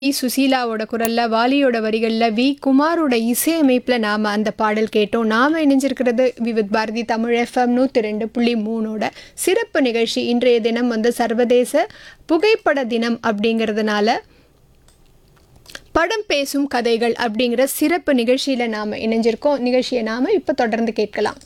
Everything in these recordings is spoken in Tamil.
வி. சுசீலாவோட குரல்ல வாலியோட வரிகள்ல வி குமாரோட இசையமைப்புல நாம அந்த பாடல் கேட்டோம் நாம இணைஞ்சிருக்கிறது விவித் பாரதி தமிழ் எஃப்எம் நூற்றி ரெண்டு புள்ளி மூணோட சிறப்பு நிகழ்ச்சி இன்றைய தினம் வந்து சர்வதேச புகைப்பட தினம் அப்படிங்கிறதுனால படம் பேசும் கதைகள் அப்படிங்கிற சிறப்பு நிகழ்ச்சியில நாம இணைஞ்சிருக்கோம் நிகழ்ச்சியை நாம இப்ப தொடர்ந்து கேட்கலாம்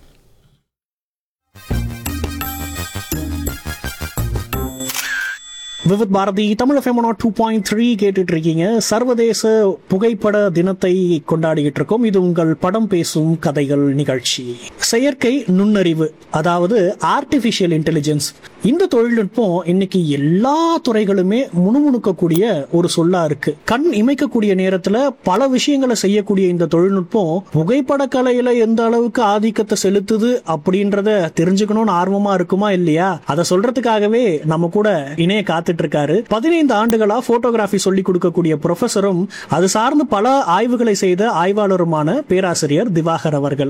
Vividh Bharati Tamil FM two point three கேட்டுட்டு இருக்கீங்க சர்வதேச புகைப்பட தினத்தை கொண்டாடிக்கிட்டு இருக்கோம் இது உங்கள் படம் பேசும் கதைகள் நிகழ்ச்சி செயற்கை நுண்ணறிவு அதாவது ஆர்டிஃபிஷியல் இன்டெலிஜென்ஸ் இந்த தொழில்நுட்பம் இன்னைக்கு எல்லா துறைகளுமே முணுமுணுக்கக்கூடிய ஒரு சொல்லா இருக்கு கண் இமைக்கக்கூடிய நேரத்துல பல விஷயங்களை செய்யக்கூடிய இந்த தொழில்நுட்பம் புகைப்பட கலையில எந்த அளவுக்கு ஆதிக்கத்தை செலுத்துது அப்படின்றத தெரிஞ்சுக்கணும்னு ஆர்வமா இருக்குமா இல்லையா அதை சொல்றதுக்காகவே நம்ம கூட இணைய காத்துட்டு இருக்காரு பதினைந்து ஆண்டுகளா போட்டோகிராஃபி சொல்லி கொடுக்கக்கூடிய ப்ரொஃபஸரும் அது சார்ந்து பல ஆய்வுகளை செய்த ஆய்வாளருமான பேராசிரியர் திவாகர் அவர்கள்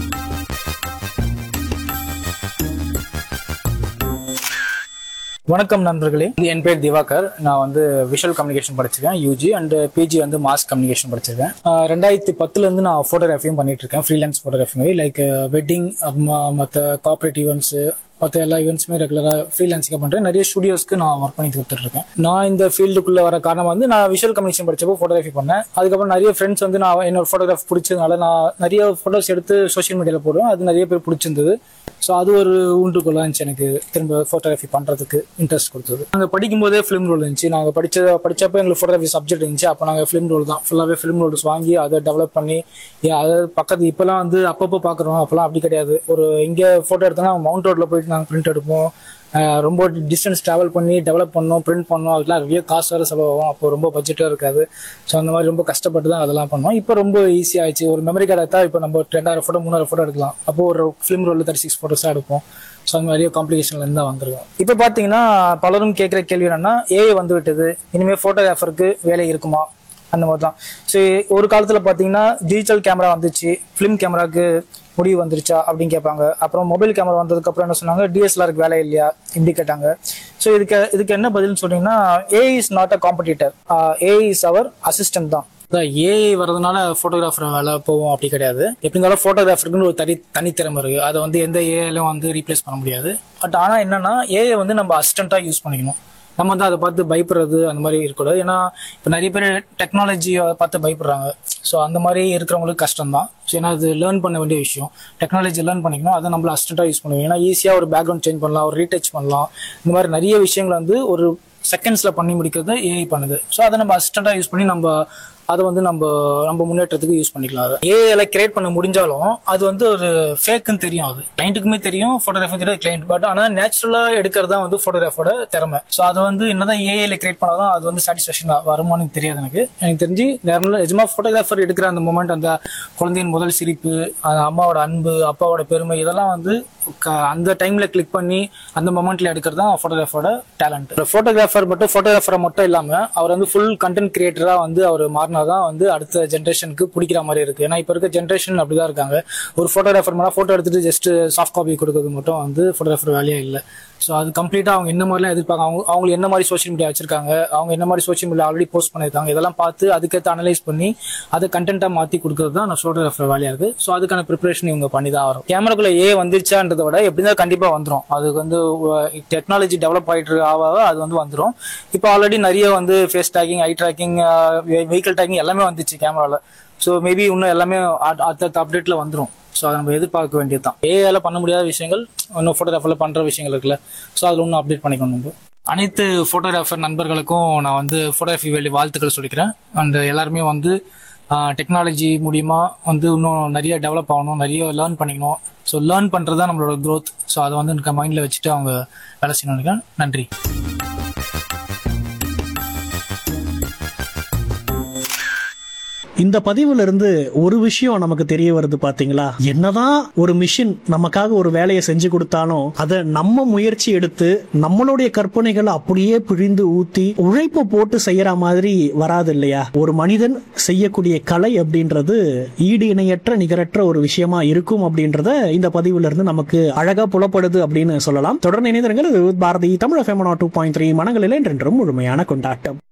வணக்கம் நண்பர்களே என் பேர் திவாகர் நான் வந்து விஷுவல் கம்யூனிகேஷன் படிச்சிருக்கேன் யூஜி அண்ட் பிஜி வந்து மாஸ் கம்யூனிகேஷன் படிச்சிருக்கேன் ஆஹ் ரெண்டாயிரத்தி பத்துல இருந்து நான் ஃபோட்டோகிராஃபியும் பண்ணிட்டு இருக்கேன் ஃப்ரீலான்ஸ் ஃபோட்டோகிராஃபி லைக் வெட்டிங் மற்ற கார்பரேட் ஈவெண்ட்ஸ் மற்ற எல்லா ஈவெண்ட்ஸுமே ரெகுலராக ஃப்ரீலான்சிங்காக பண்ணுறேன் நிறைய ஸ்டுடியோஸ்க்கு நான் ஒர்க் பண்ணி கொடுத்துட்டு இருக்கேன் நான் இந்த ஃபீல்டுக்குள்ளே வர காரணம் வந்து நான் விஷுவல் கம்யூனிகேஷன் படிச்சப்போ ஃபோட்டோகிராஃபி பண்ணேன் அதுக்கப்புறம் நிறைய ஃப்ரெண்ட்ஸ் வந்து நான் என்னோட ஃபோட்டோகிராஃப் பிடிச்சதுனால நான் நிறைய ஃபோட்டோஸ் எடுத்து சோஷியல் மீடியாவில் போடுவேன் அது நிறைய பேர் பிடிச்சிருந்தது ஸோ அது ஒரு ஊன்றுகோலாக இருந்துச்சு எனக்கு திரும்ப ஃபோட்டோகிராஃபி பண்ணுறதுக்கு இன்ட்ரெஸ்ட் கொடுத்தது நாங்கள் படிக்கும்போதே ஃபிலிம் ரோல் இருந்துச்சு நாங்கள் படிச்ச படிச்சப்போ எங்களுக்கு ஃபோட்டோகிராஃபி சப்ஜெக்ட் இருந்துச்சு அப்போ நாங்கள் ஃபிலிம் ரோல் தான் ஃபுல்லாகவே ஃபிலிம் ரோல்ஸ் வாங்கி அதை டெவலப் பண்ணி ஏ, அதாவது பக்கத்து இப்போலாம் வந்து அப்பப்போ பார்க்குறோம் அப்போலாம் அப்படி கிடையாது ஒரு இங்கே ஃபோட்டோ எடுத்தோம்னா மவுண்ட் ரோட்டில் போயிட்டு நாங்கள் பிரிண்ட் எடுப்போம் அஹ் ரொம்ப டிஸ்டன்ஸ் ட்ராவல் பண்ணி டெவலப் பண்ணோம் பிரிண்ட் பண்ணோம் அதுக்கெல்லாம் நிறைய காசு வேறு செலவாகும் அப்போ ரொம்ப பட்ஜெட்டாக இருக்காது ஸோ அந்த மாதிரி ரொம்ப கஷ்டப்பட்டு தான் அதெல்லாம் பண்ணோம் இப்போ ரொம்ப ஈஸி ஆயிடுச்சு ஒரு மெமரி கார்டு எடுத்தா இப்போ நம்ம ரெண்டாயிரம் ஃபோட்டோ மூணாயிரம் ஃபோட்டோ எடுக்கலாம் அப்போ ஒரு ஃபிலிம் ரோலில் தேர்ட்டி சிக்ஸ் ஃபோட்டோஸாக எடுப்போம் ஸோ அந்த நிறைய காம்ப்ளிகேஷன்ல இருந்து தான் வந்திருக்கோம் இப்போ பார்த்தீங்கன்னா பலரும் கேட்குற கேள்வி என்னன்னா ஏஐ வந்து விட்டது இனிமேல் ஃபோட்டோகிராஃபருக்கு வேலை இருக்குமா அந்த மாதிரி தான் ஸோ ஒரு காலத்தில் பார்த்தீங்கன்னா டிஜிட்டல் கேமரா வந்துச்சு ஃபிலிம் கேமராக்கு முடிவு வந்துருச்சா அப்படின்னு கேட்பாங்க அப்புறம் மொபைல் கேமரா வந்ததுக்கப்புறம் என்ன சொன்னாங்க டிஎஸ்எல்ஆருக்கு வேலை இல்லையா இப்படி கேட்டாங்க ஸோ இதுக்கு இதுக்கு என்ன பதில்னு சொன்னீங்கன்னா AI is not a competitor AI is our assistant தான் ஏஐ வர்றதுனால ஃபோட்டோகிராஃபர் வேலை போவோம் அப்படி கிடையாது எப்படி இருந்தாலும் ஃபோட்டோகிராஃபருக்குன்னு ஒரு தனி தனித்திறமை இருக்கு அதை வந்து எந்த ஏஐலும் வந்து ரீப்ளேஸ் பண்ண முடியாது பட் ஆனால் என்னன்னா ஏஐ வந்து நம்ம அசிஸ்டண்ட்டாக யூஸ் பண்ணிக்கணும் நம்ம வந்து அதை பார்த்து பயப்படுறது அந்த மாதிரி இருக்கக்கூடாது ஏன்னா இப்போ நிறைய பேர் டெக்னாலஜியை பார்த்து பயப்படுறாங்க ஸோ அந்த மாதிரி இருக்கிறவங்களுக்கு கஷ்டம் தான் ஸோ ஏன்னா அது லேர்ன் பண்ண வேண்டிய விஷயம் டெக்னாலஜி லேர்ன் பண்ணிக்கணும் அதை நம்மள அசிஸ்டண்ட்டாக யூஸ் பண்ணுவோம் ஏன்னா ஈஸியாக ஒரு பேக்ரவுண்ட் சேஞ்ச் பண்ணலாம் ஒரு ரீடச் பண்ணலாம் இந்த மாதிரி நிறைய விஷயங்கள் வந்து ஒரு செகண்ட்ஸில் பண்ணி முடிக்கிறது ஏஐ பண்ணுது ஸோ அதை நம்ம அசிஸ்டண்ட்டாக யூஸ் பண்ணி நம்ம அதை வந்து நம்ம நம்ம முன்னேற்றத்துக்கு யூஸ் பண்ணிக்கலாம் அதை ஏஐல கிரியேட் பண்ண முடிஞ்சாலும் அது வந்து ஒரு ஃபேக்குன்னு தெரியும் அது கிளைண்ட்டுக்குமே தெரியும் ஃபோட்டோகிராஃபி தெரியும் கிளைண்ட் பட் ஆனால் நேச்சுரலாக எடுக்கிறது தான் வந்து ஃபோட்டோகிராஃபோட திறமை ஸோ அதை வந்து என்னதான் ஏஐல கிரியேட் பண்ணாதான் அது வந்து சாட்டிஸ்ஃபேக்ஷன் வருமானு தெரியாது எனக்கு எனக்கு தெரிஞ்சு நேரில் நிஜமா ஃபோட்டோகிராஃபர் எடுக்கிற அந்த மூமெண்ட் அந்த குழந்தையின் முதல் சிரிப்பு அந்த அம்மாவோட அன்பு அப்பாவோட பெருமை இதெல்லாம் வந்து க- அந்த டைம்ல கிளிக் பண்ணி அந்த மொமெண்ட்ல எடுக்கிறது தான் ஃபோட்டோகிராஃபரோட டேலண்ட் ஃபோட்டோகிராஃபர் மட்டும் ஃபோட்டோகிராஃபரை மட்டும் இல்லாம அவர் வந்து ஃபுல் கண்டென்ட் கிரியேட்டரா வந்து அவர் மாறினாதான் வந்து அடுத்த ஜென்ரேஷனுக்கு பிடிக்கிற மாதிரி இருக்கு ஏன்னா இப்போ இருக்க ஜென்ரேஷன் அப்படிதான் இருக்காங்க ஒரு ஃபோட்டோகிராஃபர் மேலே ஃபோட்டோ எடுத்துட்டு ஜஸ்ட் சாஃப்ட் காப்பி கொடுக்கறது மட்டும் வந்து ஃபோட்டோகிராஃபர் வேலையே இல்லை ஸோ அது கம்ப்ளீட்டாக அவங்க என்ன மாதிரிலாம் எதிர்பார்க்க அவங்க அவங்க என்ன மாதிரி சோஷியல் மீடியா வச்சிருக்காங்க அவங்க என்ன மாதிரி சோஷியல் மீடியா ஆல்ரெடி போஸ்ட் பண்ணியிருக்காங்க இதெல்லாம் பார்த்து அதுக்கேற்ற அனலைஸ் பண்ணி அதை கண்டென்ட்டாக மாற்றி கொடுக்கறது தான் நான் ஃபோட்டோகிராஃபர் வேலையாக இருக்குது ஸோ அதுக்கான ப்ரிப்பரேஷன் இவங்க பண்ணி தான் வரும் கேமராக்குள்ள ஏ வந்துருச்சான்றதை விட எப்படி தான் கண்டிப்பாக வந்துடும் அதுக்கு வந்து டெக்னாலஜி டெவலப் ஆகிட்டு இருக்க ஆக ஆக அது வந்து வந்துடும் இப்போ ஆல்ரெடி நிறைய வந்து face tagging eye tracking vehicle tagging எல்லாமே வந்துச்சு கேமராவில் ஸோ மேபி இன்னும் எல்லாமே அட்- அடுத்தடுத்த அப்டேட்டில் வந்துடும் ஸோ அதை நம்ம எதிர்பார்க்க வேண்டியது தான் ஏஐல பண்ண முடியாத விஷயங்கள் இன்னும் ஃபோட்டோகிராஃபரில் பண்ணுற விஷயங்கள் இருக்குல்ல ஸோ அதில் இன்னும் அப்டேட் பண்ணிக்கணும் நம்ம அனைத்து ஃபோட்டோகிராஃபர் நண்பர்களுக்கும் நான் வந்து ஃபோட்டோகிராஃபி வேண்டிய வாழ்த்துக்கள் சொல்லிக்கிறேன் அண்ட் எல்லாருமே வந்து டெக்னாலஜி மூலியமா வந்து இன்னும் நிறைய டெவலப் ஆகணும் நிறைய லேர்ன் பண்ணிக்கணும் ஸோ லேர்ன் பண்ணுறது தான் நம்மளோட க்ரோத் ஸோ அதை வந்து எனக்கு மைண்டில் வச்சுட்டு அவங்க வேலை செய்யணும்னு நினைக்கிறேன் நன்றி இந்த பதிவுல இருந்து ஒரு விஷயம் நமக்கு தெரிய வருது பாத்தீங்களா என்னதான் ஒரு மிஷின் நமக்காக ஒரு வேலையை செஞ்சு கொடுத்தாலும் அதை நம்ம முயற்சி எடுத்து நம்மளுடைய கற்பனைகளை அப்படியே பிழிந்து ஊத்தி உழைப்பை போட்டு செய்யற மாதிரி வராது இல்லையா ஒரு மனிதன் செய்யக்கூடிய கலை அப்படின்றது ஈடு இணையற்ற நிகரற்ற ஒரு விஷயமா இருக்கும் அப்படின்றத இந்த பதிவுல இருந்து நமக்கு அழகா புலப்படுது அப்படின்னு சொல்லலாம் தொடர்ந்து இணைந்திருங்கள் இது Bharathi Tamil FM two point three மனங்களில் என்றென்றும் முழுமையான கொண்டாட்டம்